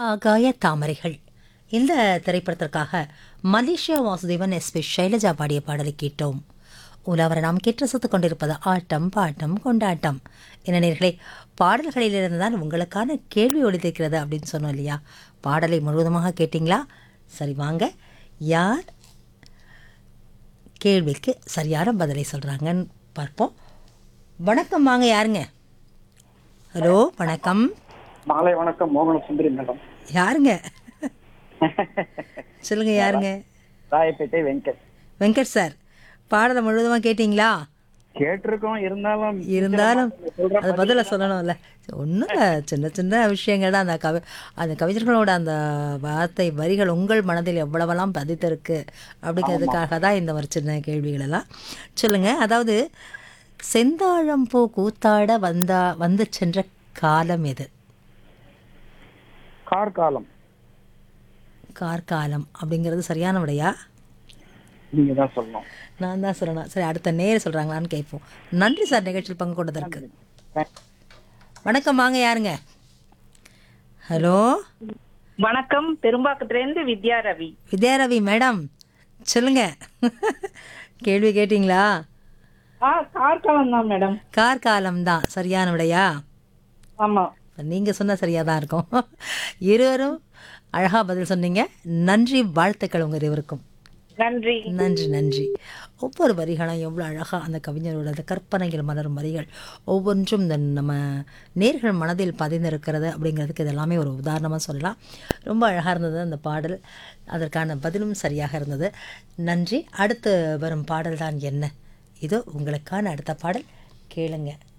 ஆகாய தாமரைகள் இந்த திரைப்படத்திற்காக Malaysia Vasudevan S P Sailaja பாடிய பாடலை கேட்டோம் உலவரை நாம் கேட்டு ரசித்துக் கொண்டிருப்பது ஆட்டம் பாட்டம் கொண்டாட்டம் என்ன நேர்களே பாடல்களிலிருந்து தான் உங்களுக்கான கேள்வி ஒழித்திருக்கிறது அப்படின்னு சொன்னோம் இல்லையா பாடலை முழுவதுமாக கேட்டிங்களா சரி வாங்க யார் கேள்விக்கு சரியான பதிலை சொல்கிறாங்கன்னு பார்ப்போம் வணக்கம் வாங்க யாருங்க ஹலோ வணக்கம் மாலை வணக்கம் மோகன சுந்தரி மேடம் யாருங்க சொல்லுங்க யாருங்க ராயப்பேட்டை வெங்கட் வெங்கட் சார் பாடலை முழுவதுமாக கேட்டிங்களா கேட்டிருக்கோம் இருந்தாலும் இருந்தாலும் சொல்ற அது பதில சொல்லணும்ல ஒன்றும் இல்லை சின்ன சின்ன விஷயங்கள் தான் அந்த கவி அந்த கவிஞர்களோட அந்த வார்த்தை வரிகள் உங்கள் மனதில் எவ்வளவெல்லாம் பதித்திருக்கு அப்படிங்கிறதுக்காக தான் இந்த ஒரு சின்ன கேள்விகள் எல்லாம் சொல்லுங்க அதாவது செந்தாழம்பூ கூத்தாட வந்தா வந்து சென்ற காலம் எது கார்காலம் கார்காலம் அப்படிங்கிறது சரியான விடையா நீங்க தான் சொல்லணும் நான் தான் சொல்லணும் சரி அடுத்த நேர் சொல்கிறாங்களான்னு கேட்போம் நன்றி சார் நிகழ்ச்சியில் பங்கு கொண்டதற்கு வணக்கம் வாங்க யாருங்க ஹலோ வணக்கம் பெரும்பாக்கத்திலேருந்து வித்யா ரவி வித்யாரவி மேடம் சொல்லுங்க கேள்வி கேட்டிங்களா ஆ கார்காலம் தான் மேடம் கார்காலம் தான் சரியான விடையா ஆமா நீங்கள் சொன்ன சரியாக தான் இருக்கும் இருவரும் அழகாக பதில் சொன்னீங்க நன்றி வாழ்த்துக்கள் உங்கள் இருவருக்கும் நன்றி நன்றி நன்றி ஒவ்வொரு வரிகளும் எவ்வளோ அழகாக அந்த கவிஞரோட அந்த கற்பனைகள் மலரும் வரிகள் ஒவ்வொன்றும் இந்த நம்ம நேர்கள் மனதில் பதிந்திருக்கிறது அப்படிங்கிறதுக்கு இதெல்லாமே ஒரு உதாரணமாக சொல்லலாம் ரொம்ப அழகாக இருந்தது அந்த பாடல் அதற்கான பதிலும் சரியாக இருந்தது நன்றி அடுத்து வரும் பாடல் தான் என்ன இதோ உங்களுக்கான அடுத்த பாடல் கேளுங்க